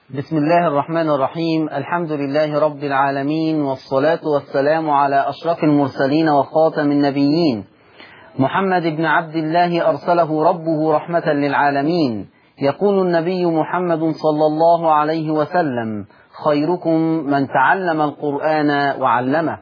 بسم الله الرحمن الرحيم الحمد لله رب العالمين والصلاة والسلام على أشرف المرسلين وخاتم النبيين محمد بن عبد الله أرسله ربه رحمة للعالمين يقول النبي محمد صلى الله عليه وسلم خيركم من تعلم القرآن وعلمه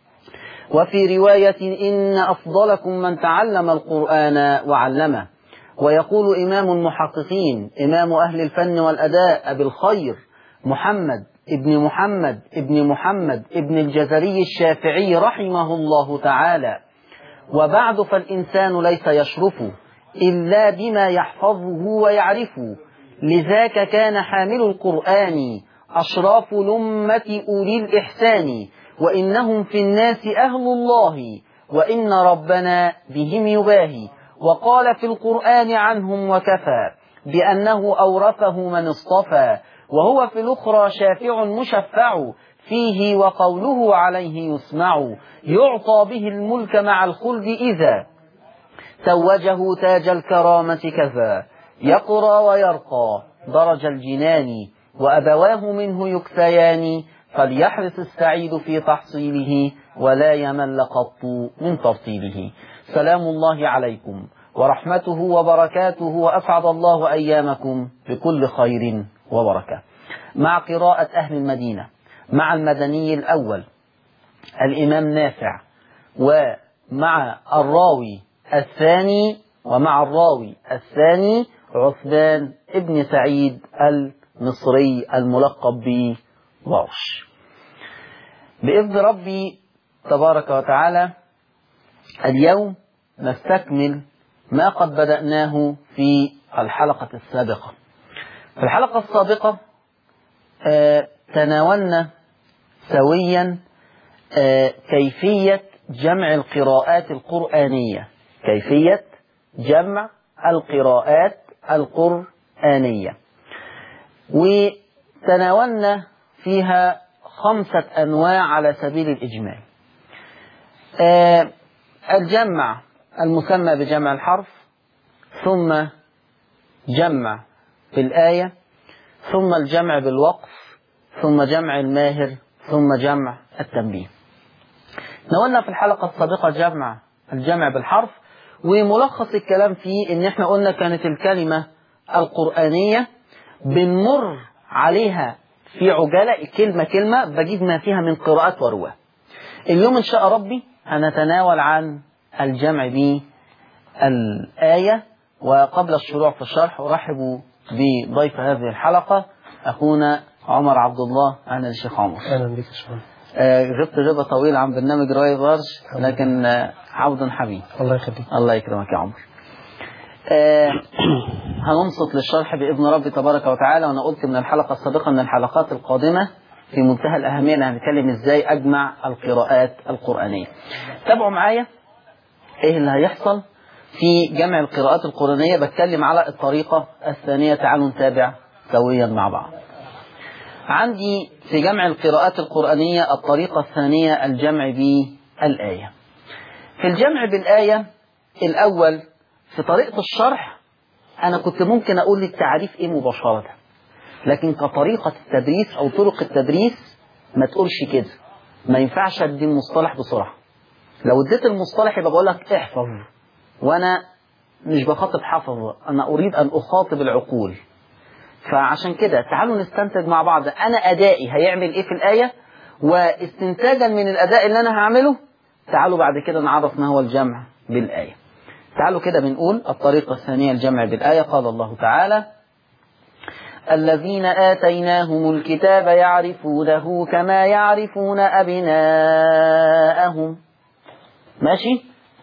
وفي رواية إن أفضلكم من تعلم القرآن وعلمه ويقول إمام المحققين إمام أهل الفن والأداء أبي الخير محمد ابن محمد ابن محمد ابن الجزري الشافعي رحمه الله تعالى وبعد فالإنسان ليس يشرف إلا بما يحفظه ويعرفه لذاك كان حامل القرآن أشراف لمة أولي الإحسان وإنهم في الناس أهل الله وإن ربنا بهم يباهي وقال في القرآن عنهم وكفى بأنه أورثه من اصطفى وهو في الأخرى شافع مشفع فيه وقوله عليه يسمع يعطى به الملك مع الخلد إذا توجه تاج الكرامة كذا يقرى ويرقى درج الجنان وأبواه منه يكفيان فليحرص السعيد في تحصيله ولا يمل قط من ترتيله سلام الله عليكم ورحمته وبركاته وأسعد الله أيامكم بكل خير وبركة مع قراءة أهل المدينة مع المدني الأول الإمام نافع ومع الراوي الثاني ومع الراوي الثاني عثمان ابن سعيد المصري الملقب بورش بإذن ربي تبارك وتعالى اليوم نستكمل ما قد بدأناه في الحلقة السابقة في الحلقة السابقة آه تناولنا سويا آه كيفية جمع القراءات القرآنية كيفية جمع القراءات القرآنية وتناولنا فيها خمسة أنواع على سبيل الإجمال آه الجمع المسمى بجمع الحرف ثم جمع بالآية ثم الجمع بالوقف ثم جمع الماهر ثم جمع التنبيه نقولنا في الحلقة السابقة جمع الجمع بالحرف وملخص الكلام فيه ان احنا قلنا كانت الكلمة القرآنية بنمر عليها في عجالة كلمة كلمة بجيب ما فيها من قراءات ورواه اليوم ان شاء ربي هنتناول عن الجمع بالآية وقبل الشروع في الشرح أرحب بضيف هذه الحلقة أخونا عمر عبد الله أهلا الشيخ عمر أهلا بك شكرا آه غبت غيبة طويلة عن برنامج راي برش لكن آه عود حبيب الله يخليك الله يكرمك يا عمر آه هننصت للشرح بإذن ربي تبارك وتعالى وأنا قلت من الحلقة السابقة من الحلقات القادمة في منتهى الأهمية أن هنتكلم إزاي أجمع القراءات القرآنية تابعوا معايا ايه اللي هيحصل في جمع القراءات القرآنية بتكلم على الطريقة الثانية تعالوا نتابع سويا مع بعض عندي في جمع القراءات القرآنية الطريقة الثانية الجمع بالآية في الجمع بالآية الأول في طريقة الشرح أنا كنت ممكن أقول التعريف إيه مباشرة لكن كطريقة التدريس أو طرق التدريس ما تقولش كده ما ينفعش أدي المصطلح بسرعة لو اديت المصطلح يبقى بقول لك احفظ وانا مش بخاطب حفظ انا اريد ان اخاطب العقول فعشان كده تعالوا نستنتج مع بعض انا ادائي هيعمل ايه في الايه واستنتاجا من الاداء اللي انا هعمله تعالوا بعد كده نعرف ما هو الجمع بالايه تعالوا كده بنقول الطريقه الثانيه الجمع بالايه قال الله تعالى الذين آتيناهم الكتاب يعرفونه كما يعرفون أبناءهم ماشي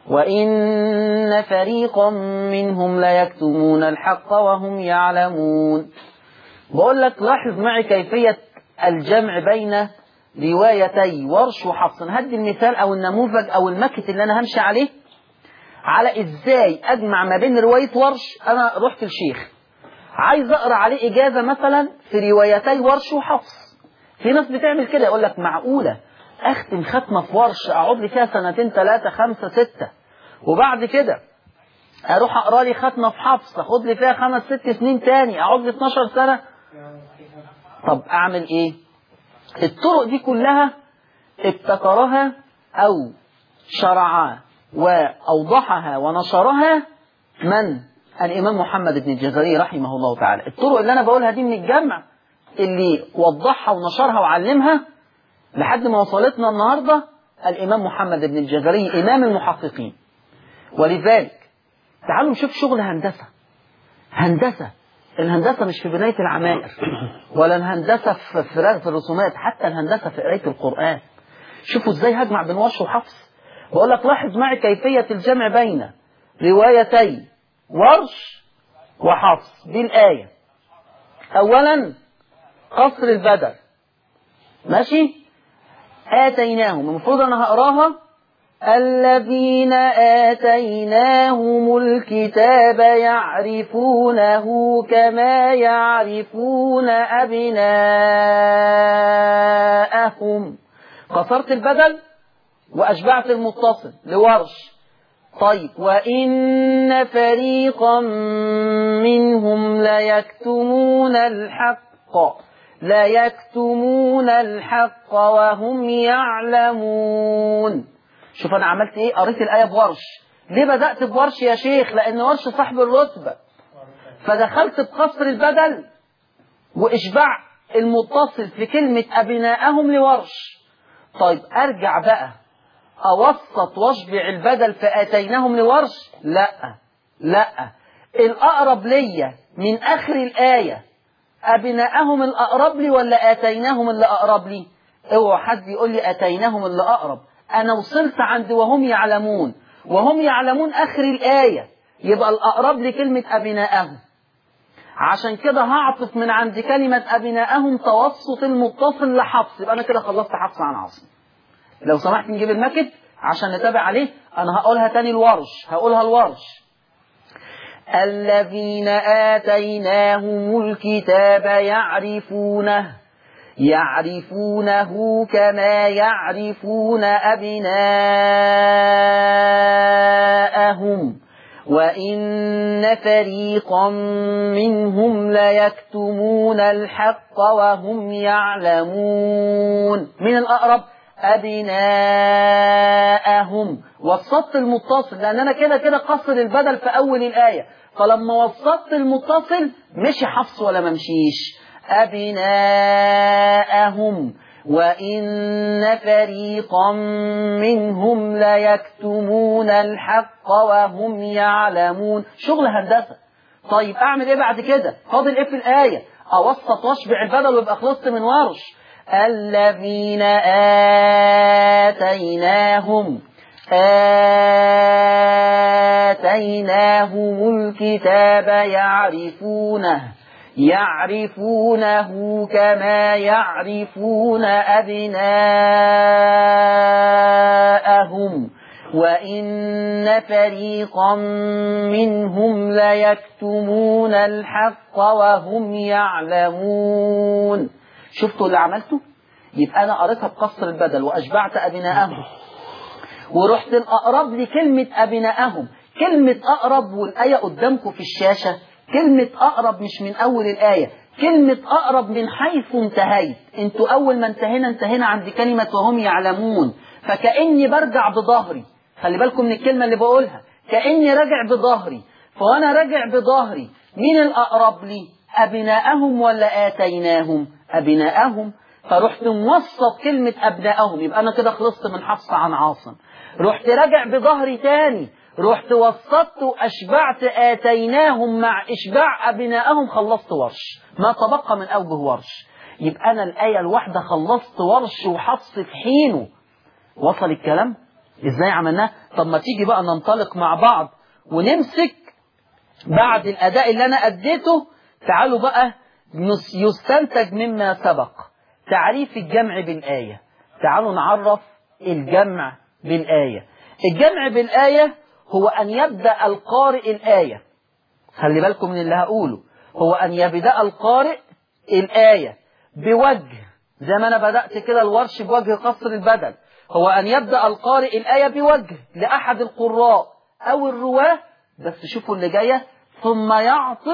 وإن فريقا منهم ليكتمون الحق وهم يعلمون بقول لك لاحظ معي كيفية الجمع بين روايتي ورش وحفص هدي المثال أو النموذج أو المكت اللي أنا همشي عليه على إزاي أجمع ما بين رواية ورش أنا رحت الشيخ عايز أقرأ عليه إجازة مثلا في روايتي ورش وحفص في ناس بتعمل كده يقول لك معقولة اختم ختمة في ورش اقعد لي فيها سنتين ثلاثة خمسة ستة وبعد كده اروح اقرا لي ختمة في حفص اخد لي فيها خمس ست سنين تاني اقعد لي 12 سنة طب أعمل إيه الطرق دي كلها ابتكرها أو شرعها وأوضحها ونشرها من الإمام محمد بن الجزري رحمه الله تعالى الطرق اللي أنا بقولها دي من الجمع اللي وضحها ونشرها وعلمها لحد ما وصلتنا النهاردة الإمام محمد بن الجزري إمام المحققين ولذلك تعالوا نشوف شغل هندسة هندسة الهندسة مش في بناية العمائر ولا الهندسة في في في الرسومات حتى الهندسة في قراية القرآن شوفوا ازاي هجمع بين ورش وحفص بقول لك لاحظ معي كيفية الجمع بين روايتي ورش وحفص دي الآية أولا قصر البدر ماشي آتيناهم المفروض أنا هقراها الذين آتيناهم الكتاب يعرفونه كما يعرفون أبناءهم قصرت البدل وأشبعت المتصل لورش طيب وإن فريقا منهم ليكتمون الحق لا يكتمون الحق وهم يعلمون شوف أنا عملت إيه قريت الآية بورش ليه بدأت بورش يا شيخ لأن ورش صاحب الرتبة فدخلت بقصر البدل وإشباع المتصل في كلمة أبناءهم لورش طيب أرجع بقى أوسط واشبع البدل فآتيناهم لورش لا لا الأقرب ليا من آخر الآية أبناءهم الأقرب لي ولا آتيناهم اللي أقرب لي اوعى حد يقول لي آتيناهم اللي أقرب أنا وصلت عند وهم يعلمون وهم يعلمون آخر الآية يبقى الأقرب لي كلمة أبناءهم عشان كده هعطف من عند كلمة أبناءهم توسط المتصل لحفص يبقى أنا كده خلصت حفص عن عاصم لو سمحت نجيب المكت عشان نتابع عليه أنا هقولها تاني الورش هقولها الورش الذين آتيناهم الكتاب يعرفونه يعرفونه كما يعرفون أبناءهم وإن فريقا منهم ليكتمون الحق وهم يعلمون من الأقرب أبناءهم وسطت المتصل لأن أنا كده كده قصر البدل في أول الآية فلما وسطت المتصل مشي حفص ولا ممشيش أبناءهم وإن فريقا منهم ليكتمون الحق وهم يعلمون شغل هندسة طيب أعمل إيه بعد كده فاضل إيه في الآية أوسط واشبع البدل ويبقى خلصت من ورش الذين آتيناهم آتيناهم الكتاب يعرفونه يعرفونه كما يعرفون أبناءهم وإن فريقا منهم ليكتمون الحق وهم يعلمون شفتوا اللي عملته يبقى أنا قريتها بقصر البدل وأشبعت أبناءهم ورحت الأقرب لكلمة أبناءهم كلمة أقرب والآية قدامكم في الشاشة كلمة أقرب مش من أول الآية كلمة أقرب من حيث انتهيت انتوا أول ما انتهينا انتهينا عند كلمة وهم يعلمون فكأني برجع بظهري خلي بالكم من الكلمة اللي بقولها كأني راجع بظهري فأنا راجع بظهري مين الأقرب لي أبناءهم ولا آتيناهم أبناءهم فرحت موسط كلمة أبناءهم يبقى أنا كده خلصت من حفص عن عاصم رحت راجع بظهري تاني رحت وسطت وأشبعت آتيناهم مع إشباع أبناءهم خلصت ورش ما تبقى من أوجه ورش يبقى أنا الآية الواحدة خلصت ورش وحفص في حينه وصل الكلام إزاي عملناه طب ما تيجي بقى ننطلق مع بعض ونمسك بعد الأداء اللي أنا أديته تعالوا بقى يستنتج مما سبق تعريف الجمع بالآية تعالوا نعرف الجمع بالآية الجمع بالآية هو أن يبدأ القارئ الآية خلي بالكم من اللي هقوله هو أن يبدأ القارئ الآية بوجه زي ما أنا بدأت كده الورش بوجه قصر البدل هو أن يبدأ القارئ الآية بوجه لأحد القراء أو الرواة بس شوفوا اللي جاية ثم يعطف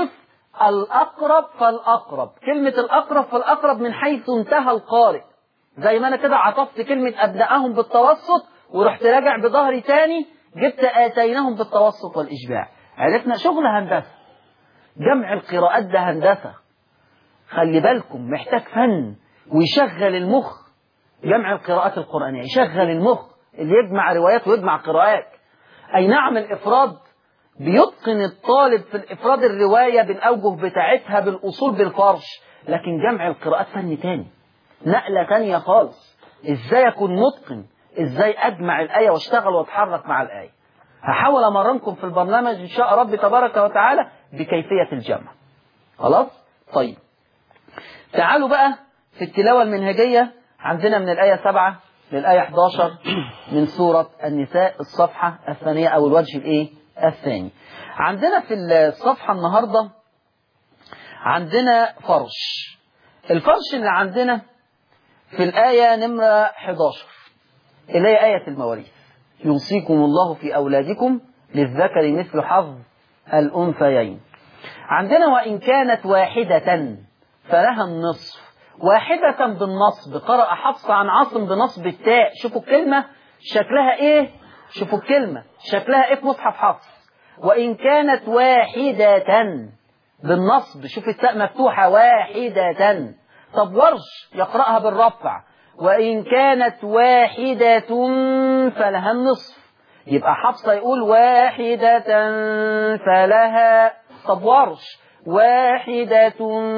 الأقرب فالأقرب كلمة الأقرب فالأقرب من حيث انتهى القارئ زي ما أنا كده عطفت كلمة أبدأهم بالتوسط ورحت راجع بظهري تاني جبت آتيناهم بالتوسط والإشباع عرفنا شغل هندسة جمع القراءات ده هندسة خلي بالكم محتاج فن ويشغل المخ جمع القراءات القرآنية يشغل المخ اللي يجمع روايات ويجمع قراءات أي نعم الإفراد بيتقن الطالب في الإفراد الرواية بالأوجه بتاعتها بالأصول بالفرش لكن جمع القراءات فن تاني نقلة تانية خالص إزاي أكون متقن إزاي أجمع الآية واشتغل واتحرك مع الآية هحاول أمرنكم في البرنامج إن شاء ربي تبارك وتعالى بكيفية الجمع خلاص طيب تعالوا بقى في التلاوة المنهجية عندنا من الآية 7 للآية 11 من سورة النساء الصفحة الثانية أو الوجه الإيه الثاني عندنا في الصفحة النهاردة عندنا فرش الفرش اللي عندنا في الآية نمرة 11 اللي هي آية المواريث يوصيكم الله في أولادكم للذكر مثل حظ الأنثيين عندنا وإن كانت واحدة فلها النصف واحدة بالنصب قرأ حفص عن عاصم بنصب التاء شوفوا الكلمة شكلها ايه شوفوا الكلمة شكلها ايه في مصحف حفص وإن كانت واحدة بالنصب شوف التاء مفتوحة واحدة طب ورش يقرأها بالرفع وإن كانت واحدة فلها النصف يبقى حفصة يقول واحدة فلها طب ورش واحدة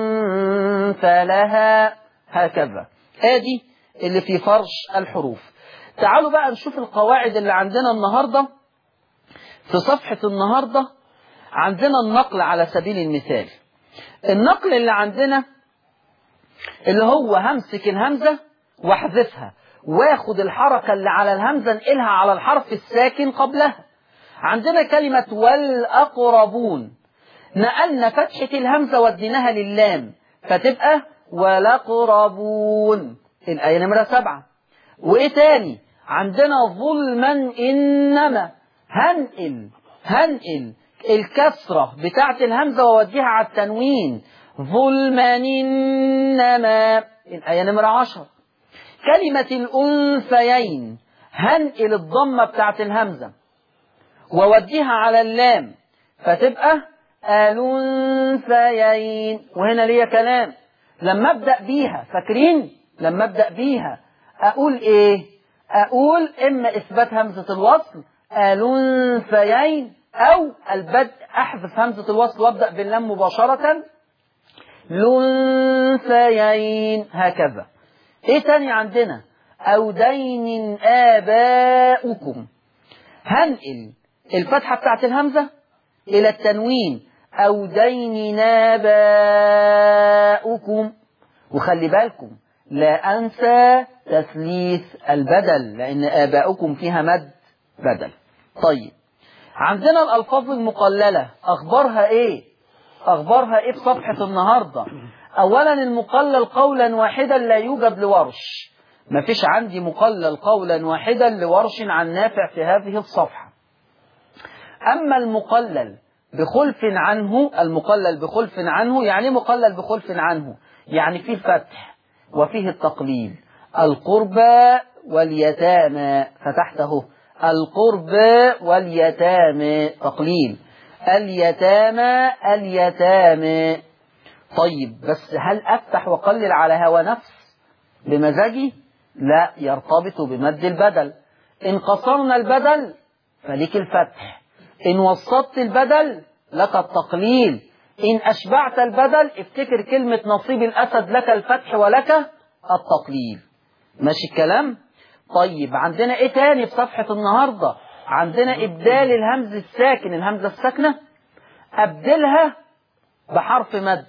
فلها هكذا ادي اللي في فرش الحروف تعالوا بقى نشوف القواعد اللي عندنا النهاردة في صفحة النهاردة عندنا النقل على سبيل المثال النقل اللي عندنا اللي هو همسك الهمزة واحذفها واخد الحركة اللي على الهمزة انقلها على الحرف الساكن قبلها عندنا كلمة والأقربون نقلنا فتحة الهمزة وديناها للام فتبقى ولقربون الآية نمرة سبعة وإيه تاني عندنا ظلما إنما هنقل هنقل الكسرة بتاعة الهمزة ووديها على التنوين ظلما إنما الآية نمرة عشر كلمة الأنثيين هنقل الضمة بتاعة الهمزة ووديها على اللام فتبقى الأنثيين وهنا ليا كلام لما أبدأ بيها فاكرين لما أبدأ بيها أقول إيه أقول إما إثبات همزة الوصل الأنثيين أو البدء أحذف همزة الوصل وأبدأ باللام مباشرة لنثيين هكذا إيه تاني عندنا أو دين آباؤكم هنقل الفتحة بتاعت الهمزة إلى التنوين أو دين آباؤكم وخلي بالكم لا أنسى تثليث البدل لأن آباؤكم فيها مد بدل طيب عندنا الألفاظ المقللة أخبارها إيه أخبارها إيه في صفحة النهاردة أولا المقلل قولا واحدا لا يوجد لورش ما فيش عندي مقلل قولا واحدا لورش عن نافع في هذه الصفحة أما المقلل بخلف عنه المقلل بخلف عنه يعني مقلل بخلف عنه يعني فيه الفتح وفيه التقليل القربى واليتامى فتحته القربى واليتامى تقليل اليتامى اليتامى طيب بس هل أفتح وقلل على هوى نفس بمزاجي لا يرتبط بمد البدل إن قصرنا البدل فلك الفتح إن وسطت البدل لك التقليل إن أشبعت البدل افتكر كلمة نصيب الأسد لك الفتح ولك التقليل ماشي الكلام طيب عندنا ايه تاني في صفحة النهاردة عندنا إبدال الهمز الساكن الهمزة الساكنة أبدلها بحرف مد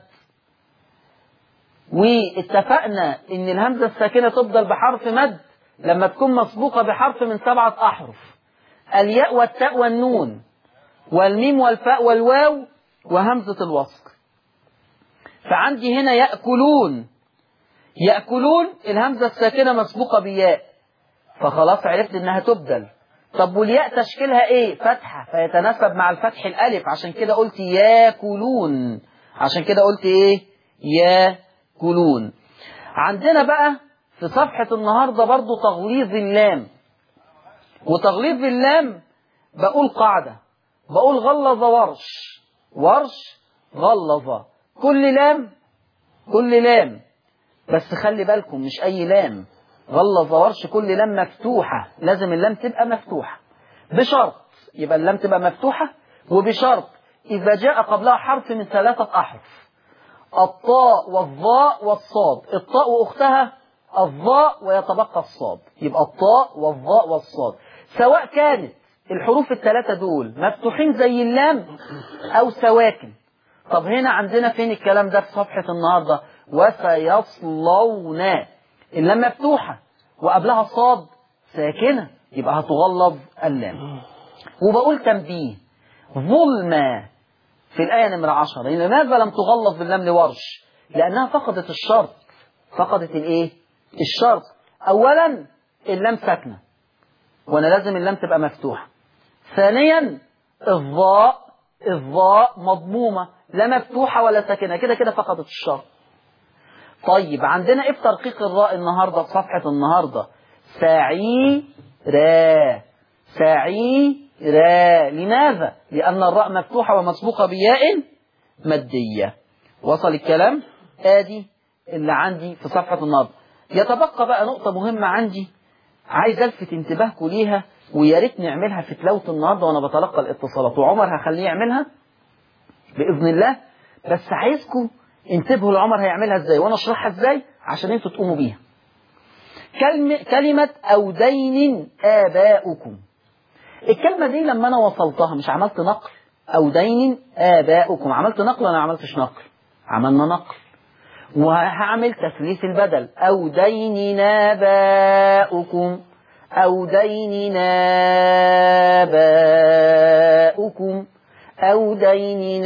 واتفقنا ان الهمزة الساكنة تفضل بحرف مد لما تكون مسبوقة بحرف من سبعة أحرف الياء والتاء والنون والميم والفاء والواو وهمزة الوصل فعندي هنا يأكلون يأكلون الهمزة الساكنة مسبوقة بياء فخلاص عرفت انها تبدل طب والياء تشكيلها ايه فتحة فيتناسب مع الفتح الالف عشان كده قلت ياكلون عشان كده قلت ايه ياكلون عندنا بقى في صفحة النهاردة برضو تغليظ اللام وتغليظ اللام بقول قاعدة بقول غلظ ورش ورش غلظ كل لام كل لام بس خلي بالكم مش أي لام غلظ ورش كل لام مفتوحة لازم اللام تبقى مفتوحة بشرط يبقى اللام تبقى مفتوحة وبشرط إذا جاء قبلها حرف من ثلاثة أحرف الطاء والظاء والصاد الطاء وأختها الظاء ويتبقى الصاد يبقى الطاء والظاء والصاد سواء كانت الحروف الثلاثة دول مفتوحين زي اللام أو سواكن طب هنا عندنا فين الكلام ده في صفحة النهاردة وسيصلون اللام مفتوحة وقبلها الصاد ساكنة يبقى هتغلظ اللام وبقول تنبيه ظلمة في الآية نمرة عشرة لماذا لم تغلظ باللام لورش لأنها فقدت الشرط فقدت الايه الشرط أولا اللام ساكنة وأنا لازم اللام تبقى مفتوحة ثانيا الظاء الظاء مضمومة لا مفتوحة ولا ساكنة كده كده فقدت الشرط طيب عندنا ايه في ترقيق الراء النهاردة في صفحة النهاردة سعيرا سعيرا لماذا لأن الراء مفتوحة ومسبوقة بياء مادية وصل الكلام ادي اللي عندي في صفحة النهاردة يتبقى بقى نقطة مهمة عندي عايز الفت انتباهكم ليها ويا ريت نعملها في تلاوة النهاردة وانا بتلقى الاتصالات وعمر هخليه يعملها بإذن الله بس عايزكم انتبهوا لعمر هيعملها ازاي وانا اشرحها ازاي عشان انتوا تقوموا بيها كلمة, كلمة أو دين آباؤكم الكلمة دي لما أنا وصلتها مش عملت نقل أو دين آباؤكم عملت نقل ولا ما عملتش نقل عملنا نقل وهعمل تثليث البدل أو دين آباؤكم أو دين آباؤكم أو دين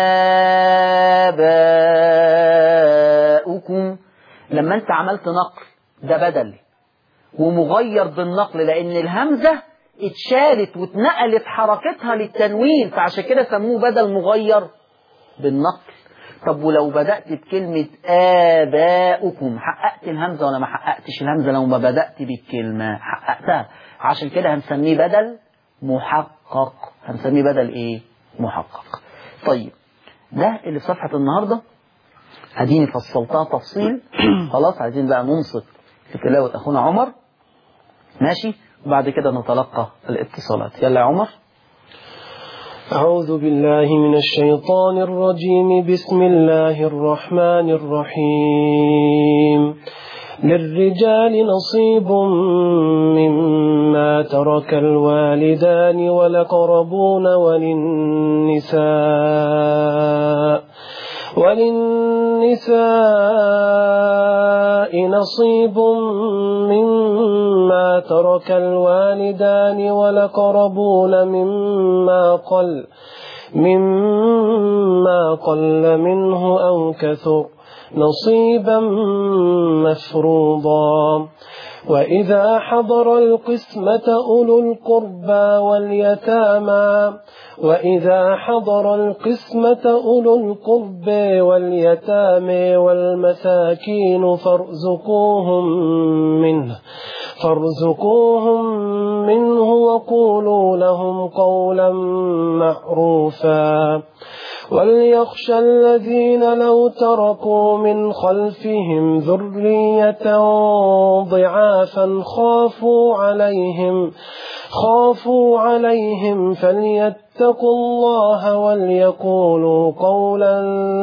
آباؤكم لما أنت عملت نقل ده بدل ومغير بالنقل لأن الهمزة اتشالت واتنقلت حركتها للتنوين فعشان كده سموه بدل مغير بالنقل طب ولو بدأت بكلمة آباؤكم حققت الهمزة ولا ما حققتش الهمزة لو ما بدأت بالكلمة حققتها عشان كده هنسميه بدل محقق هنسميه بدل ايه محقق طيب ده اللي في صفحة النهاردة اديني فصلتها تفصيل خلاص عايزين بقى ننصت في تلاوة اخونا عمر ماشي وبعد كده نتلقى الاتصالات يلا يا عمر أعوذ بالله من الشيطان الرجيم بسم الله الرحمن الرحيم للرجال نصيب مما ترك الوالدان والأقربون وللنساء وللنساء نصيب مما ترك الوالدان والأقربون مما قل مما قل منه أو كثر نصيبا مفروضا وإذا حضر القسمة أولو القربى واليتامى وإذا حضر القسمة أولو القرب واليتامى والمساكين فارزقوهم منه فارزقوهم منه وقولوا لهم قولا معروفا وليخشى الذين لو تركوا من خلفهم ذرية ضعافا خافوا عليهم خافوا عليهم فليتقوا الله وليقولوا قولا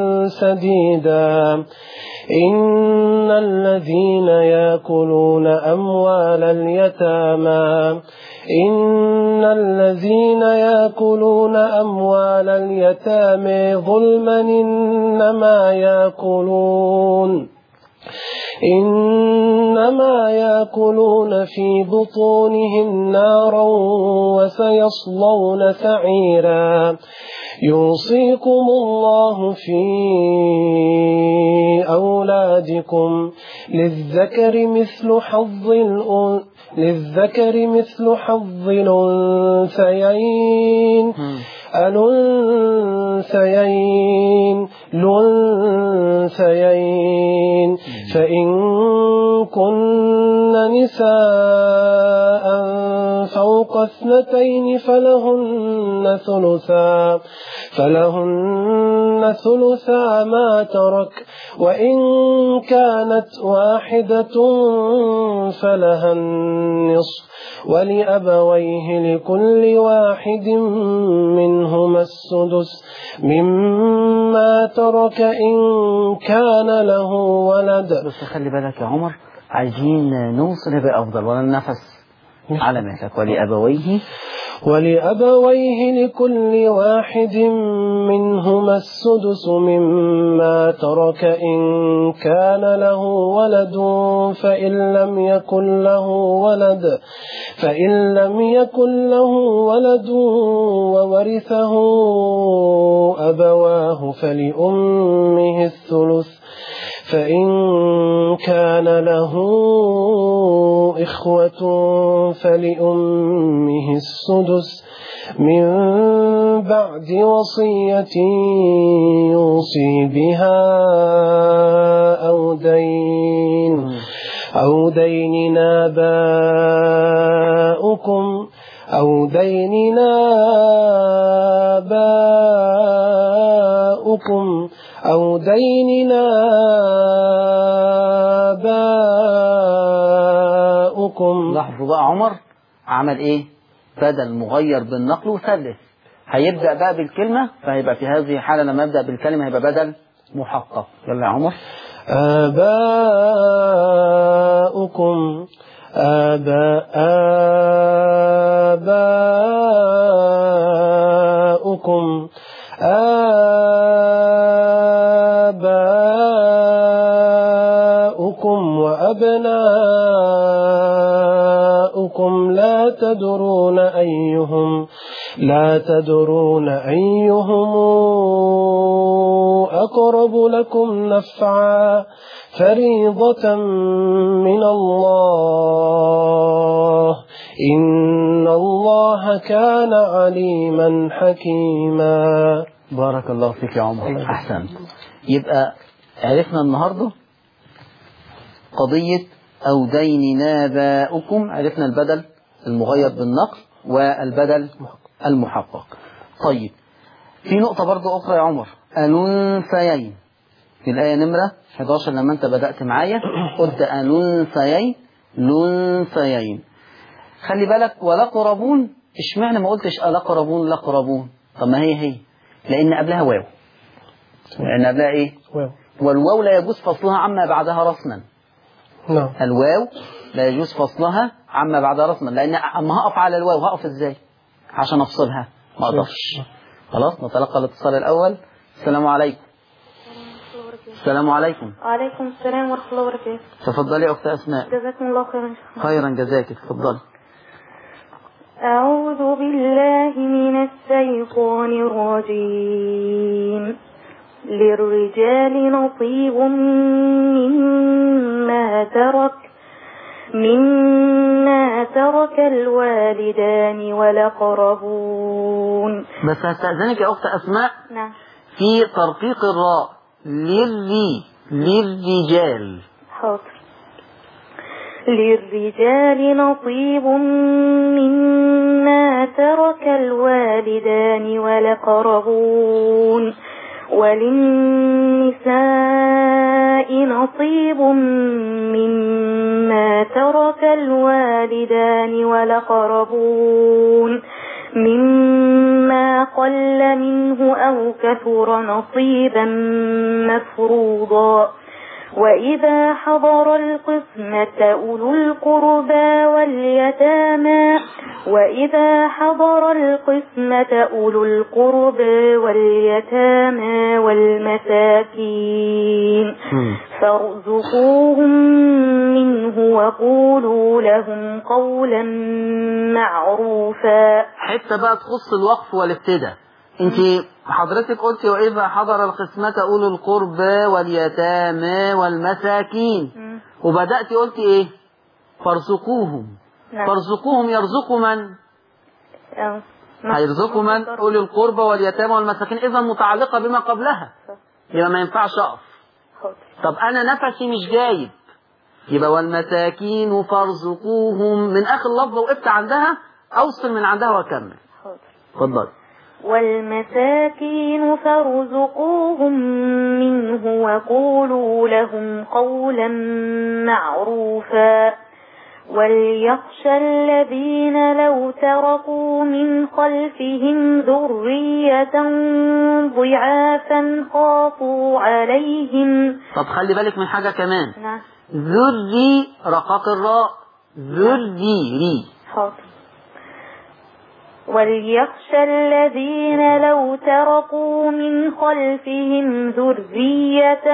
سديدا إن الذين يأكلون أموال اليتامى إن الذين يأكلون أموال اليتامى ظلما إنما يأكلون إنما يأكلون في بطونهم نارا وسيصلون سعيرا يوصيكم الله في أولادكم للذكر مثل حظ الأن للذكر مثل حظ الأنثيين الأنثيين الأنثيين فإن كن نساء فوق اثنتين فلهن ثلثا فلهن ثلثا ما ترك وإن كانت واحدة فلها النصف ولأبويه لكل واحد منهما السدس مما ترك إن كان له ولد بس خلي بالك يا عمر عايزين نوصل يبقى أفضل ولا النفس على مهلك ولأبويه ولأبويه لكل واحد منهما السدس مما ترك إن كان له ولد فإن لم يكن له ولد فإن لم يكن له ولد وورثه أبواه فلأمه الثلث فإن كان له إخوة فلأمه السدس من بعد وصية يوصي بها أو دين أو دين آباؤكم أو دين آباؤكم أو دين آباؤكم لاحظوا بقى عمر عمل ايه بدل مغير بالنقل وثلث هيبدأ بقى بالكلمة فهيبقى في هذه الحالة لما يبدأ بالكلمة هيبقى بدل محقق يلا يا عمر آباؤكم آباء آباؤكم آباؤكم وأبناؤكم لا تدرون أيهم لا تدرون أيهم أقرب لكم نفعا فريضة من الله إن الله كان عليما حكيما بارك الله فيك يا عمر أحسن يبقى عرفنا النهاردة قضية أو دين ناباؤكم عرفنا البدل المغير بالنقل والبدل المحقق طيب في نقطة برضو أخرى يا عمر الأنثيين في الآية نمرة 11 لما أنت بدأت معايا قلت الأنثيين الأنثيين خلي بالك والأقربون اشمعنى ما قلتش الأقربون الأقربون طب ما هي هي لأن قبلها واو لأن قبلها إيه واو والواو لا يجوز فصلها عما بعدها رسما نعم الواو لا يجوز فصلها عما بعدها رسما لأن أما هقف على الواو هقف إزاي عشان أفصلها ما أقدرش خلاص نتلقى الاتصال الأول السلام عليكم السلام عليكم وعليكم السلام ورحمة الله وبركاته تفضلي يا أخت أسماء جزاكم الله خيرا خيرا جزاك تفضلي أعوذ بالله من الشيطان الرجيم للرجال نصيب مما ترك مما ترك الوالدان والأقربون بس هستأذنك يا أخت أسماء نعم في ترقيق الراء للري للرجال حاضر للرجال نصيب مما ترك الوالدان والأقربون وللنساء نصيب مما ترك الوالدان والأقربون مما قل منه أو كثر نصيبا مفروضا وإذا حضر القسمة أولو القربى واليتامى وإذا حضر القسمة أولو القربى واليتامى والمساكين فارزقوهم منه وقولوا لهم قولا معروفا حتة بقى تخص الوقف والابتداء انت حضرتك قلتي واذا حضر القسمة اولو القربى واليتامى والمساكين مم. وبدأت قلتي ايه فارزقوهم نعم. فارزقوهم يرزقوا من آه. هيرزقوا من أولي القربى واليتامى والمساكين إذا متعلقة بما قبلها يبقى ما ينفعش أقف حاضر طب أنا نفسي مش جايب يبقى والمساكين فارزقوهم من آخر لفظة وقفت عندها أوصل من عندها وأكمل حاضر اتفضل والمساكين فارزقوهم منه وقولوا لهم قولا معروفا وليخشى الذين لو تركوا من خلفهم ذرية ضعافا خافوا عليهم طب خلي بالك من حاجة كمان نعم ذري رقاق الراء ذري ري حاضر وليخشى الذين لو تركوا من خلفهم ذرية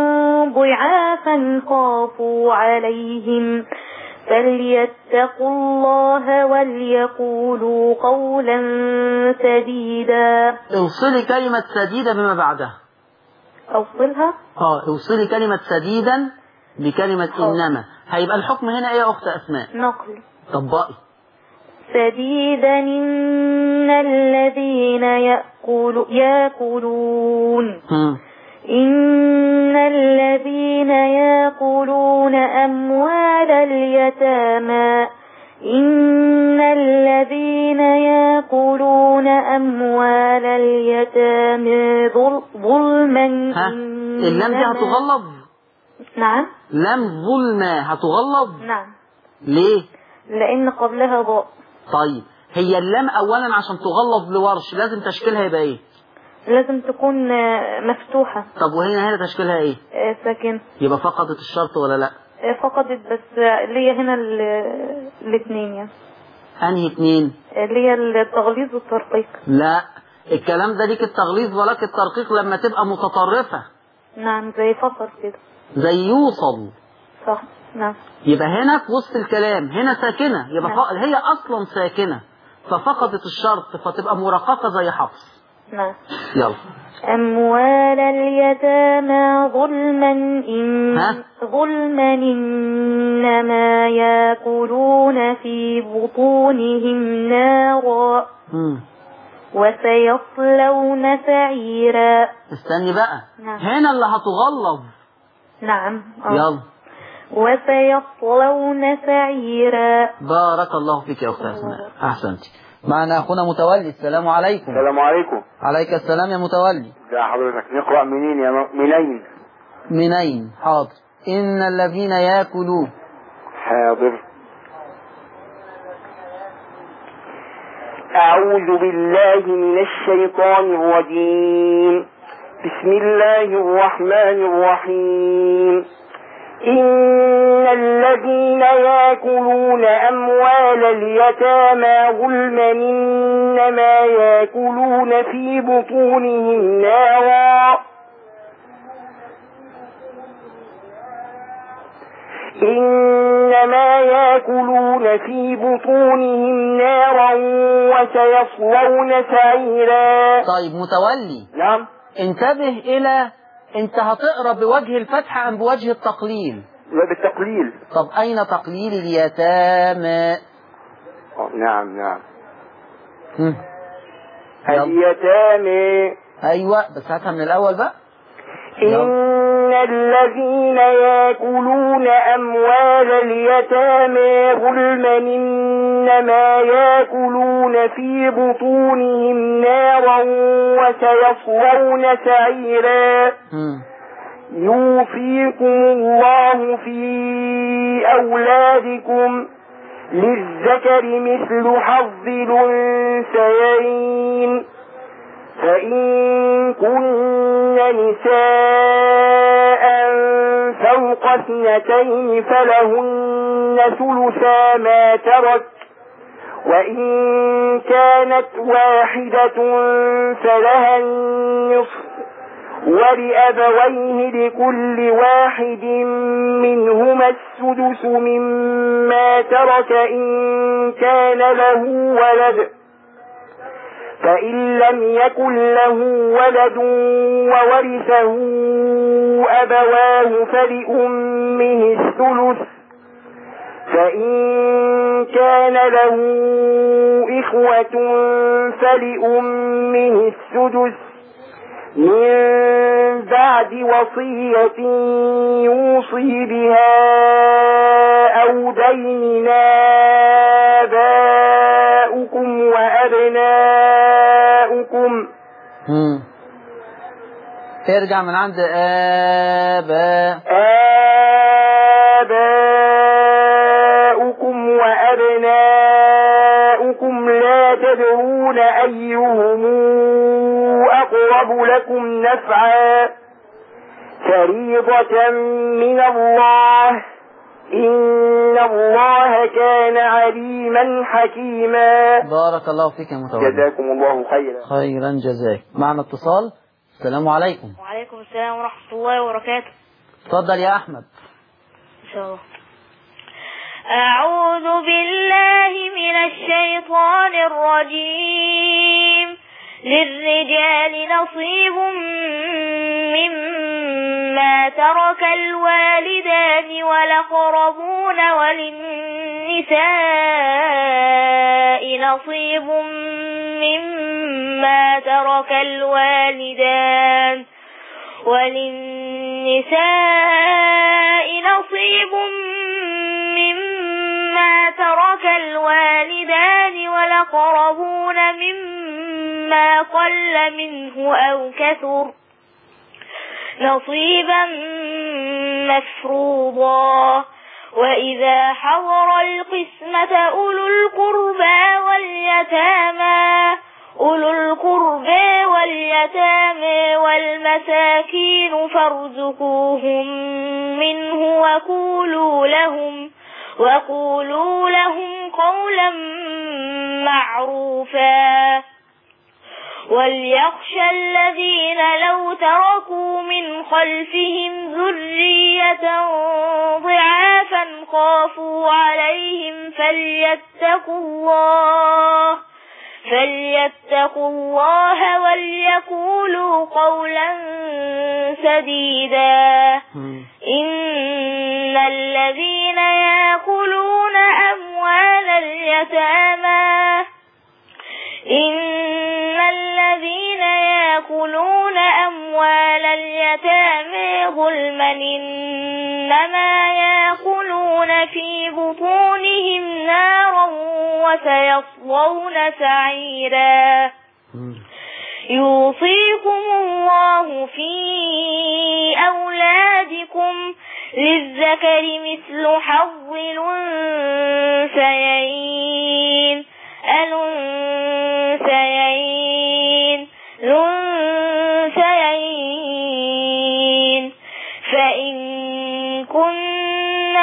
ضعافا خافوا عليهم فليتقوا الله وليقولوا قولا سديدا اوصلي كلمة سديدة بما بعدها أوصلها اه اوصلي كلمة سديدا بكلمة آه. إنما هيبقى الحكم هنا إيه يا أخت أسماء نقل طبقي سديدا إن الذين يأكل يأكلون هم. إن الذين يأكلون أموال اليتامى إن الذين يأكلون أموال اليتامى ظل- ظلما ها اللام دي إنما- هتغلظ نعم لام ظلمة هتغلظ نعم ليه لأن قبلها ضاء طيب هي اللام أولا عشان تغلظ لورش لازم تشكيلها يبقى إيه لازم تكون آه، مفتوحة طب وهنا هنا تشكيلها إيه آه، ساكنة يبقى فقدت الشرط ولا لا آه، فقدت بس آه، ليا هنا ال- الاثنين يعني أنهي اتنين آه، ليا التغليظ والترقيق لا الكلام ده ليك التغليظ ولك الترقيق لما تبقى متطرفة نعم زي فصل كده زي يوصل صح نعم يبقى هنا في وسط الكلام هنا ساكنة يبقى نعم. ف... هي أصلا ساكنة ففقدت الشرط فتبقى مرققة زي حفص نعم يلا أموال اليتامى ظلما إن ها؟ ظلما إنما يأكلون في بطونهم نارا مم. وسيصلون سعيرا استني بقى نعم. هنا اللي هتغلظ نعم آه. يلا وسيصلون سعيرا بارك الله فيك يا أخت أسماء أحسنتي معنا أخونا متولي السلام عليكم السلام عليكم عليك السلام يا متولي ازي حضرتك نقرأ منين يا م... منين منين حاضر إن الذين يأكلون حاضر أعوذ بالله من الشيطان الرجيم بسم الله الرحمن الرحيم إن الذين يأكلون أموال اليتامى ظلما إنما يأكلون في بطونهم نارا إنما يأكلون في بطونهم نارا وسيصلون سعيرا طيب متولي نعم انتبه إلى أنت هتقرأ بوجه الفتحة أم بوجه التقليل لا بالتقليل طب أين تقليل اليتامى آه، نعم نعم هم. يلا. اليتامى أيوة بس هاتها من الأول بقى إن الذين يأكلون أموال اليتامى ظلما إنما يأكلون في بطونهم نارا وسيصلون سعيرا هم. يوفيكم الله في أولادكم للذكر مثل حظ الأنثيين فإن كن نساء فوق اثنتين فلهن ثلثا ما ترك وإن كانت واحدة فلها النصف ولأبويه لكل واحد منهما السدس مما ترك إن كان له ولد فإن لم يكن له ولد وورثه أبواه فلأمه الثلث فإن كان له إخوة فلأمه السدس من بعد وصية يوصي بها أو دين آباؤكم وأبناؤكم مم. ارجع من عند آباء آباؤكم وأبناؤكم لا تدرون أيهم أقرب لكم نفعا فريضة من الله إن الله كان عليما حكيما بارك الله فيك يا متولي جزاكم الله خيرا خيرا جزاك معنا اتصال السلام عليكم وعليكم السلام ورحمة الله وبركاته اتفضل يا أحمد إن شاء الله أعوذ بالله من الشيطان الرجيم للرجال نصيب مما ترك الوالدان والأقربون وللنساء نصيب مما ترك الوالدان وللنساء نصيب مما ترك الوالدان والأقربون مما قل منه أو كثر نصيبا مفروضا وإذا حضر القسمة أولو القربى واليتامى أولو القربى واليتامى والمساكين فارزقوهم منه وقولوا لهم وقولوا لهم قولا معروفا وليخشى الذين لو تركوا من خلفهم ذرية ضعافا خافوا عليهم فليتقوا الله فليتقوا الله وليقولوا قولا سديدا إن الذين يأكلون أموال اليتامى إن الذين يأكلون أموال اليتامى ظلما إنما يأكلون في بطونهم نارا وسيصلون سعيرا يوصيكم الله في أولادكم للذكر مثل حظ الأنثيين الأنثيين الأنثيين فإن كن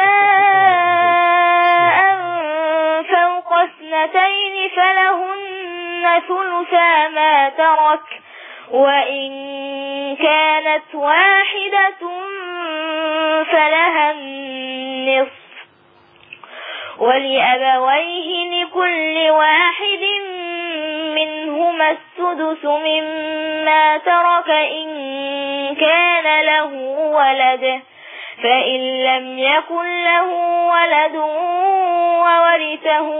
نساء فوق اثنتين فلهن ثلثا ما ترك وإن كانت واحدة فلها النصف ولأبويه لكل واحد منهما السدس مما ترك إن كان له ولد فإن لم يكن له ولد وورثه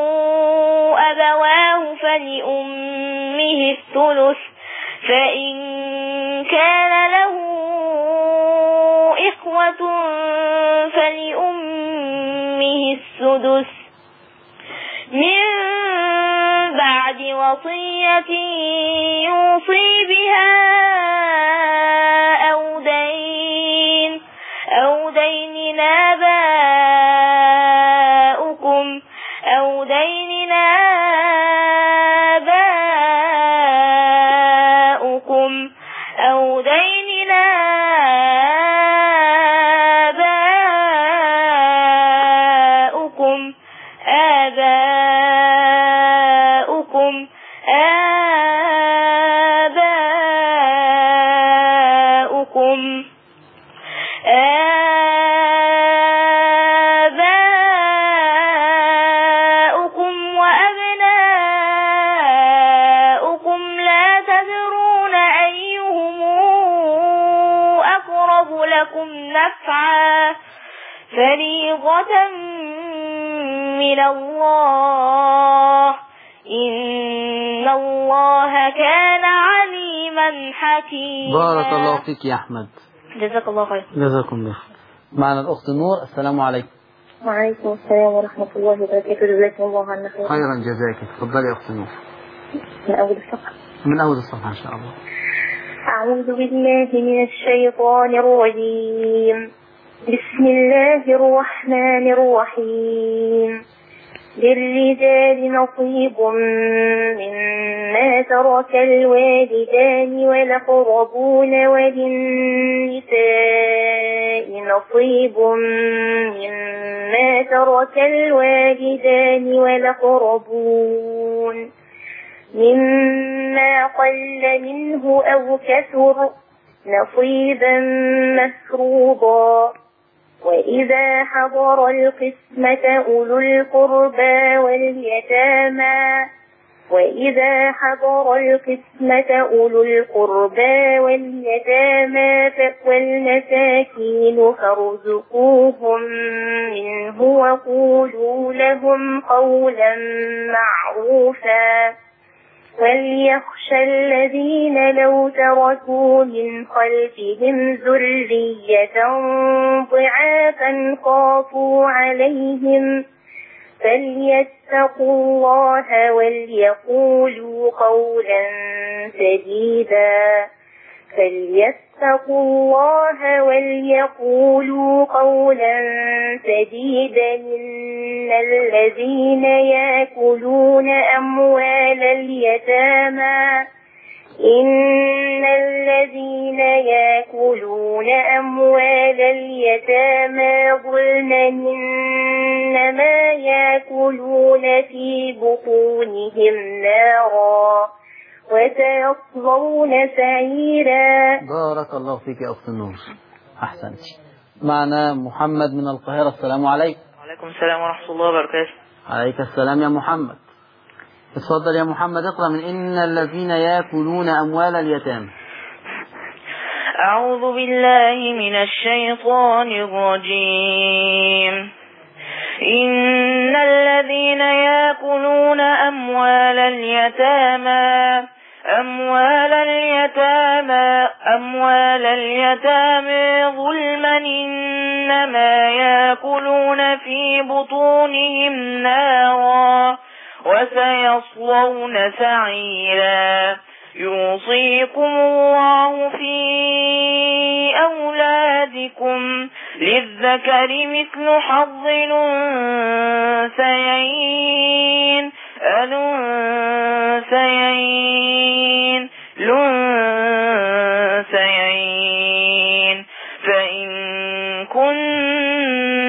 أبواه فلأمه الثلث فإن كان له إخوة فلأمه السدس من بعد وصية يوصي بها أو دين أو دين آباؤكم أو دين آباؤكم أو دين آباؤكم آباؤكم آباؤكم آباؤكم وأبناؤكم لا تدرون أيهم أقرب لكم نفعا فريضة من الله إن الله كان عليما حكيما بارك الله فيك يا أحمد جزاك الله خير جزاكم الله معنا الأخت نور السلام عليكم وعليكم السلام ورحمة الله وبركاته جزاكم الله عنا خير خيرا جزاك تفضلي يا أخت نور من أول الصفحة من أول الصفحة إن شاء الله أعوذ بالله من الشيطان الرجيم بسم الله الرحمن الرحيم للرجال نصيب مما ترك الوالدان والأقربون وللنساء نصيب مما ترك الوالدان والأقربون مما قل منه أو كثر نصيبا مفروضا وإذا حضر القسمة أولو القربى واليتامى وإذا حضر القسمة أولو القربى واليتامى والمساكين فارزقوهم منه وقولوا لهم قولا معروفا وليخشى الذين لو تركوا من خلفهم ذرية ضعافا خافوا عليهم فليتقوا الله وليقولوا قولا سديدا فليتقوا الله وليقولوا قولا سديدا إن الذين يأكلون أموال اليتامى إن الذين يأكلون أموال اليتامى ظلما إنما يأكلون في بطونهم نارا وسيصلون سعيرا بارك الله فيك يا أخت نور أحسنت معنا محمد من القاهرة السلام عليكم وعليكم السلام ورحمة الله وبركاته عليك السلام يا محمد اتفضل يا محمد اقرأ من إن الذين يأكلون أموال اليتامى أعوذ بالله من الشيطان الرجيم إن الذين يأكلون أموال اليتامى أموال اليتامى أموال اليتامى ظلما إنما يأكلون في بطونهم نارا وسيصلون سعيرا يوصيكم الله في أولادكم للذكر مثل حظ الأنثيين الأنثيين الأنثيين فإن كن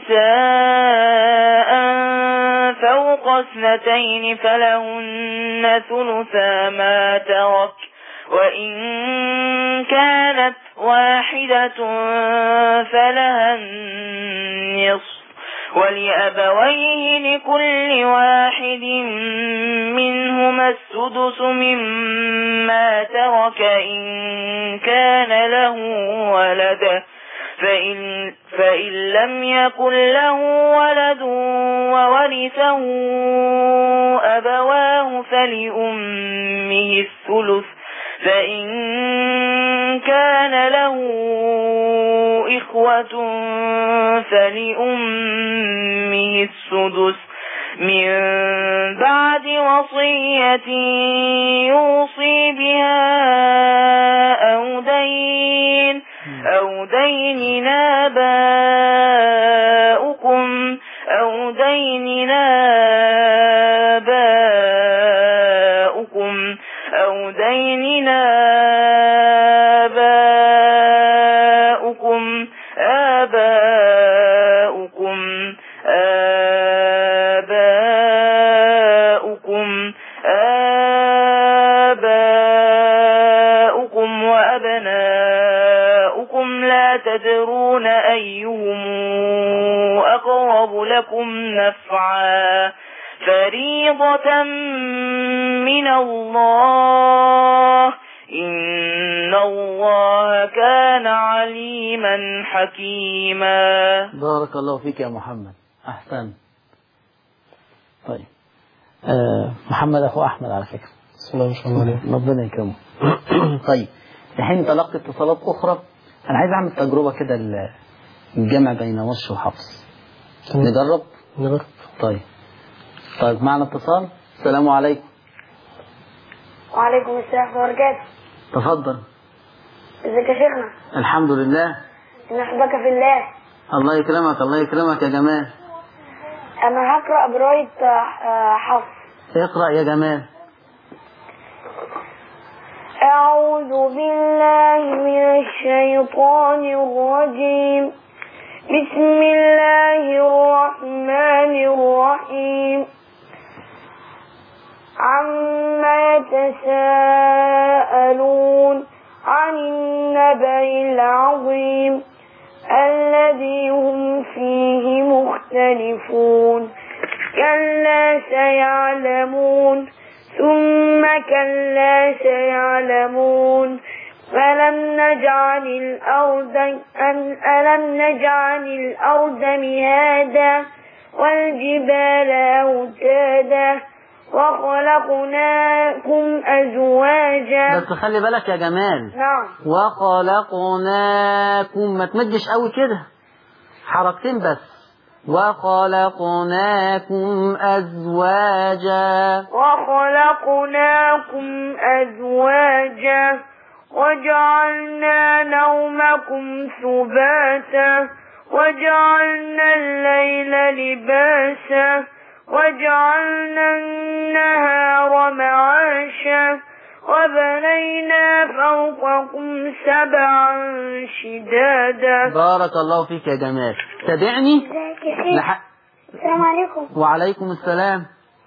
نساء فوق اثنتين فلهن ثلثا ما ترك وإن كانت واحدة فلها النصف ولأبويه لكل واحد منهما السدس مما ترك إن كان له ولد فإن, فإن لم يكن له ولد وورثه أبواه فلأمه الثلث فإن كان له إخوة فلأمه السدس من بعد وصية يوصي بها أو دين أو دين آباؤكم أو دين آباؤكم أو دين آباؤكم آباؤكم آباؤكم آباؤكم وأبناؤكم لا تدرون أيهم أقرب لكم نفعا فريضة من الله إن الله كان عليما حكيما بارك الله فيك يا محمد أحسن طيب آه محمد أخو أحمد على فكرة بسم الله ما شاء الله عليه ربنا يكرمه طيب الحين تلقي اتصالات أخرى أنا عايز أعمل تجربة كده ال- الجمع بين ورش وحفص تمام. نجرب نجرب طيب طيب معنا اتصال السلام عليكم وعليكم السلام ورحمة الله وبركاته تفضل ازيك يا شيخنا الحمد لله نحبك في الله الله يكرمك الله يكرمك يا جمال انا هقرأ برواية آه، حفص اقرأ يا جمال أعوذ بالله من الشيطان الرجيم بسم الله الرحمن الرحيم عما يتساءلون عن النبأ العظيم الذي هم فيه مختلفون كلا سيعلمون ثم كلا سيعلمون ألم نجعل الأرض أن ألم نجعل الأرض مهادا والجبال أوتادا وخلقناكم أزواجا بس خلي بالك يا جمال نعم وخلقناكم ما تمدش قوي كده حركتين بس وخلقناكم أزواجا وخلقناكم أزواجا وجعلنا نومكم سباتا وجعلنا الليل لباسا وجعلنا النهار معاشا وبنينا فوقكم سبعا شدادا بارك الله فيك يا جمال تابعني ازيك يا شيخ لح... السلام عليكم وعليكم السلام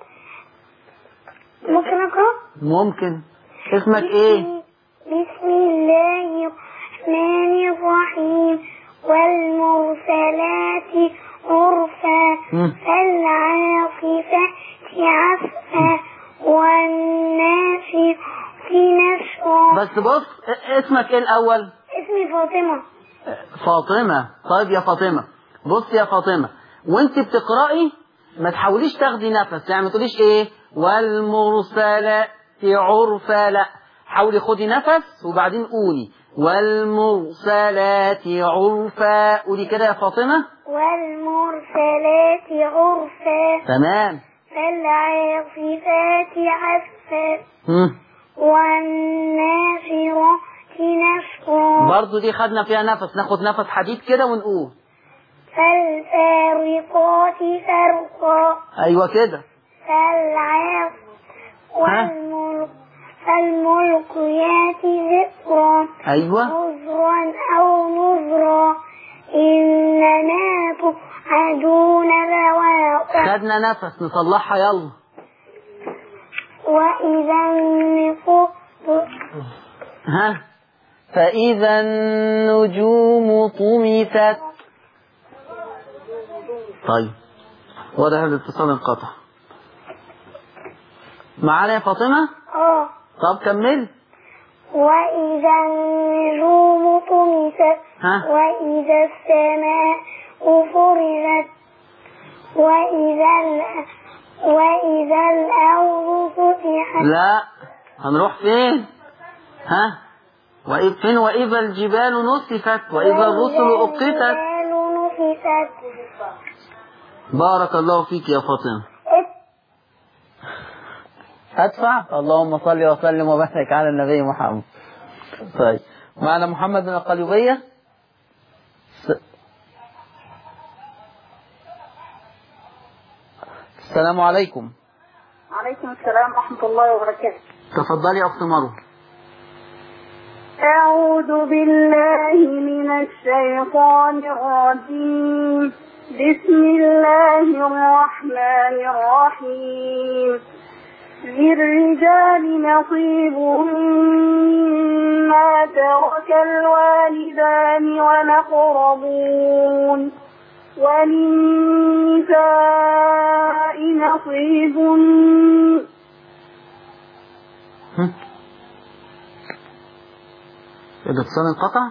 ممكن اقرا ممكن اسمك ايه بسم الله الرحمن الرحيم والمرسلات عرفا مم. فالعاصفات عصفا والناشرات نشرا بس بص ا- اسمك ايه الاول اسمي فاطمة فاطمة طيب يا فاطمة بص يا فاطمة وانت بتقرأي ما تحاوليش تاخدي نفس يعني ما تقوليش ايه والمرسلات عرفا لا حاولي خدي نفس وبعدين قولي والمرسلات عرفا قولي كده يا فاطمة والمرسلات عرفا تمام فالعاصفات عصفا هم. والناشرات نشرا برضو دي خدنا فيها نفس ناخد نفس حديد كده ونقول فالفارقات فرقا ايوه كده فالعاص والملك فالملقيات ذكرا ايوه نذرا أو نذرا إنما توعدون لواقع خدنا نفس نصلحها يلا وإذا النفوس ها فإذا النجوم طمست طيب واضح الاتصال انقطع معانا يا فاطمة آه طب كمل وإذا النجوم طمست ها وإذا السماء فرجت وإذا ال- وإذا الأرض فتحت لا هنروح فين ها وإذ فين وإذا الجبال نصفت وإذا الرسل أقتت الجبال نفست بارك الله فيك يا فاطمة أدفع اللهم صل وسلم وبارك على النبي محمد طيب معنا محمد بن القليوبية س... السلام عليكم عليكم السلام ورحمة الله وبركاته تفضلي يا أخت مروة أعوذ بالله من الشيطان الرجيم بسم الله الرحمن الرحيم للرجال نصيب مما ترك الوالدان والأقربون وللنساء نصيب هم؟ الاتصال انقطع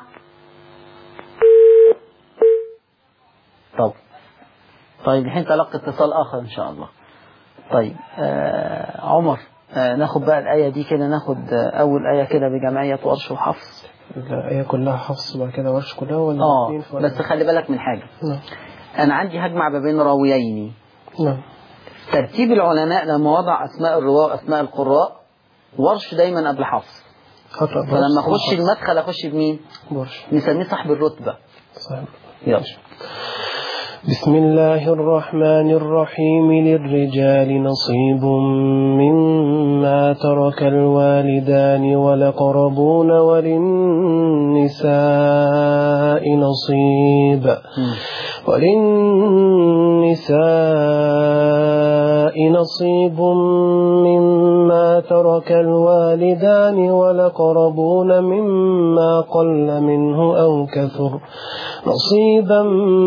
طب طيب الحين تلقى اتصال آخر إن شاء الله طيب آه عمر آه ناخد بقى الآية دي كده ناخد آه أول آية كده بجمعية ورش وحفص الآية كلها حفص وبعد كده ورش كلها ولا اه اتنين في بس خلي بالك من حاجة نعم أنا عندي هجمع ما بين راويين نعم ترتيب العلماء لما وضع أسماء الرواة وأسماء القراء ورش دايما قبل حفص أقرأ ورش فلما ثم أخش حفص. المدخل أخش بمين؟ ورش نسميه صاحب الرتبة صحيح يلا بسم الله الرحمن الرحيم للرجال نصيب مما ترك الوالدان والأقربون وللنساء نصيب وللنساء نصيب مما ترك الوالدان والأقربون مما قل منه أو كثر نصيبا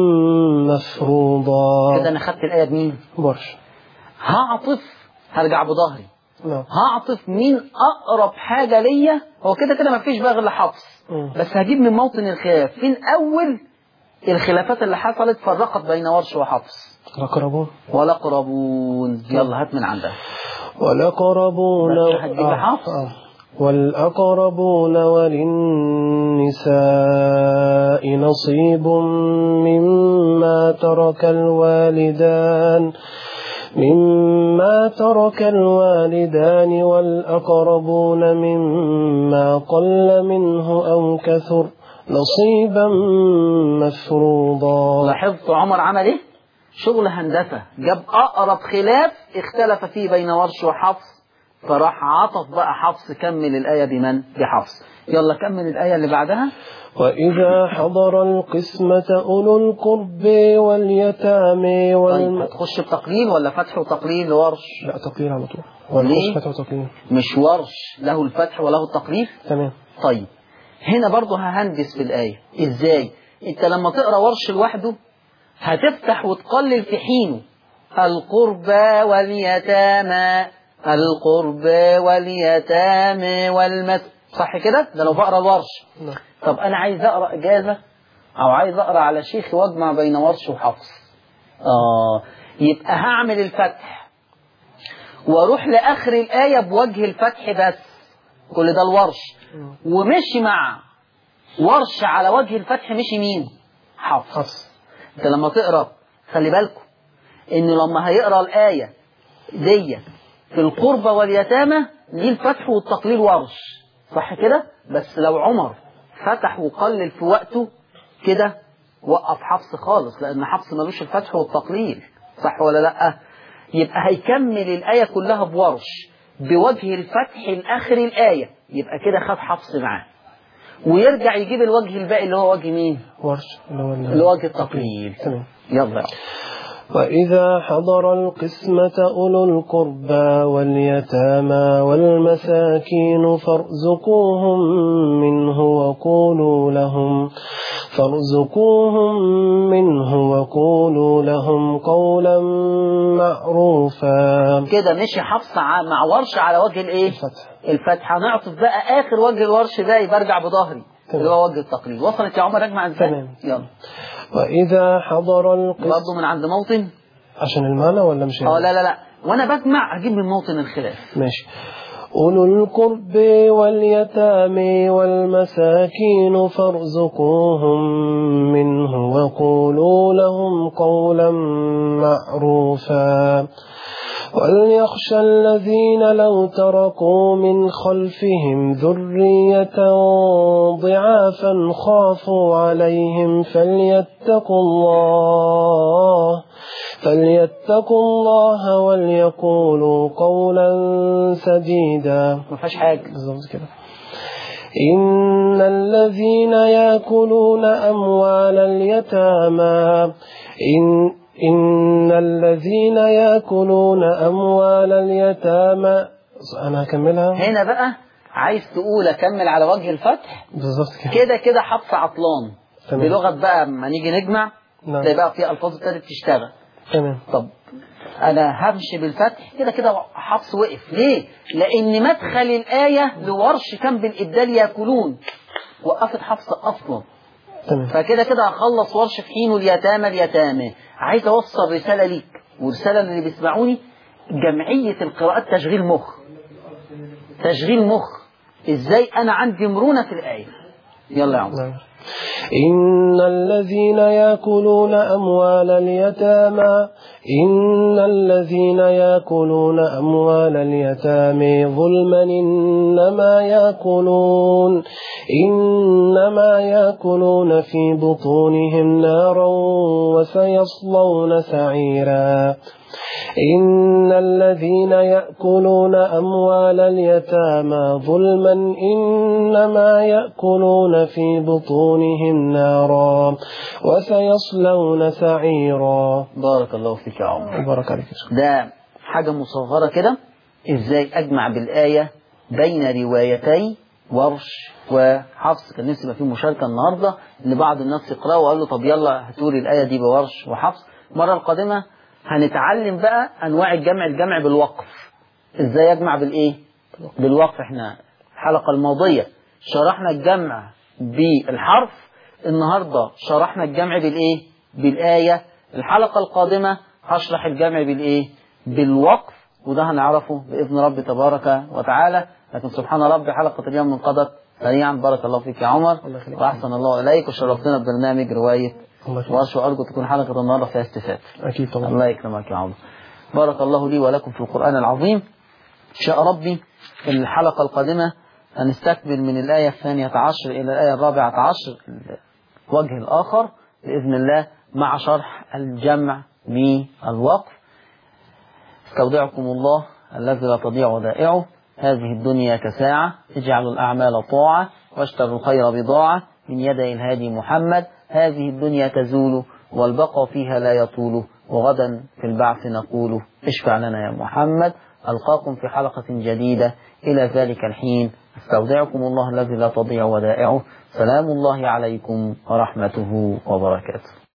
مفروضا كده أنا خدت الآية بمين؟ برش هعطف هرجع بظهري نعم هعطف مين أقرب حاجة ليا هو كده كده مفيش بقى غير حفص مم. بس هجيب من موطن الخلاف فين أول الخلافات اللي حصلت فرقت بين ورش وحفص الأقربون والأقربون يلا هات من عندها والأقربون بس هتجيب حفص. آه. والأقربون وللنساء نصيب مما ترك الوالدان مما ترك الوالدان والأقربون مما قل منه أو كثر نصيبا مفروضا لاحظت عمر عمل ايه شغل هندسة جاب أقرب خلاف اختلف فيه بين ورش وحفص فراح عطف بقى حفص كمل الآية بمن بحفص يلا كمل الآية اللي بعدها وإذا حضر القسمة أولو القرب واليتامى طيب والم... هتخش بتقليل ولا فتح وتقليل لورش لا تقليل على طول ليه؟ والقسمة وتقليل مش ورش له الفتح وله التقليل تمام طيب هنا برضه ههندس في الآية ازاي انت لما تقرأ ورش لوحده هتفتح وتقلل في حينه القربى واليتامى القربى واليتامى والمس صح كده ده لو بقرا الورش نعم طب انا عايز اقرا اجازه او عايز اقرا على شيخ واجمع بين ورش وحفص اه يبقى هعمل الفتح واروح لاخر الايه بوجه الفتح بس كل ده الورش ومشي مع ورش على وجه الفتح مشي مين حفص حفص انت لما تقرا خلي بالكم ان لما هيقرا الايه دي في القربى واليتامى دي الفتح والتقليل ورش صح كده بس لو عمر فتح وقلل في وقته كده وقف حفص خالص لان حفص ملوش الفتح والتقليل صح ولا لا يبقى هيكمل الايه كلها بورش بوجه الفتح لاخر الايه يبقى كده خد حفص معاه ويرجع يجيب الوجه الباقي اللي هو وجه مين ورش اللي هو ال- اللي هو وجه التقليل تمام يلا وإذا حضر القسمة أولو القربى واليتامى والمساكين فارزقوهم منه وقولوا لهم فارزقوهم منه وقولوا لهم قولا معروفا كده مشي حفص ع- مع ورش على وجه الايه الفتح الفتح هنعطف بقى اخر وجه الورش ده يبقى ارجع بظهري تمام. اللي هو وجه التقليد وصلت يا عمر اجمع ازاي تمام. يلا وإذا حضر القسمة برضه من عند موطن عشان المعنى ولا مش اه لا لا لا وانا بجمع اجيب من موطن الخلاف ماشي أولو القرب واليتامى والمساكين فارزقوهم منه وقولوا لهم قولا معروفا وليخشى الذين لو تركوا من خلفهم ذرية ضعافا خافوا عليهم فليتقوا الله فليتقوا الله وليقولوا قولا سديدا ما فيهاش حاجه بالظبط كده إن الذين يأكلون أموال اليتامى إن إن الذين يأكلون أموال اليتامى أنا هكملها هنا بقى عايز تقول اكمل على وجه الفتح بالظبط كده كده كده حفص عطلان تمام. بلغه بقى اما نيجي نجمع نعم. تلاقي بقى في الفاظ ابتدت تشتغل تمام طب انا همشي بالفتح كده كده حفص وقف ليه لان مدخل الايه لورش كان بالابدال ياكلون وقفت حفص اصلا تمام فكده كده هخلص ورش في حين اليتامى اليتامى عايز اوصل رساله ليك ورساله للي بيسمعوني جمعية القراءات تشغيل مخ تشغيل مخ ازاي انا عندي مرونة في الآية يلا يا عمر نعم. إن الذين يأكلون أموال اليتامى إن الذين يأكلون أموال اليتامى ظلما إنما يأكلون إنما يأكلون في بطونهم نارا وسيصلون سعيرا إن الذين يأكلون أموال اليتامى ظلما إنما يأكلون في بطونهم نارا وسيصلون سعيرا بارك الله فيك يا عمر بارك عليك يا شيخ. ده حاجة مصغرة كده ازاي اجمع بالآية بين روايتي ورش وحفص كان نفسي يبقى فيه مشاركة النهاردة ان بعض الناس يقرأوا وقال له طب يلا هاتولي الآية دي بورش وحفص المرة القادمة هنتعلم بقى انواع الجمع الجمع بالوقف ازاي اجمع بالايه بالوقف احنا الحلقة الماضية شرحنا الجمع بالحرف النهاردة شرحنا الجمع بالايه بالآية الحلقة القادمة هشرح الجمع بالايه بالوقف وده هنعرفه بإذن رب تبارك وتعالى لكن سبحان ربي حلقة اليوم انقضت سريعا بارك الله فيك يا عمر الله يخليك. وأحسن الله إليك وشرفتنا ببرنامج رواية الله يخليك. ورش وأرجو تكون حلقة النهاردة فيها استفادة أكيد طبعا الله يكرمك يا عمر بارك الله لي ولكم في القرآن العظيم شاء ربي في الحلقة القادمة هنستكمل من الآية الثانية عشر إلى الآية الرابعة عشر الوجه الآخر بإذن الله مع شرح الجمع بالوقف استودعكم الله الذي لا تضيع ودائعه هذه الدنيا كساعة اجعلوا الأعمال طاعة واشتروا الخير بضاعة من يدي الهادي محمد هذه الدنيا تزول والبقاء فيها لا يطول وغدا في البعث نقول اشفع لنا يا محمد ألقاكم في حلقة جديدة إلى ذلك الحين استودعكم الله الذي لا تضيع ودائعه سلام الله عليكم ورحمته وبركاته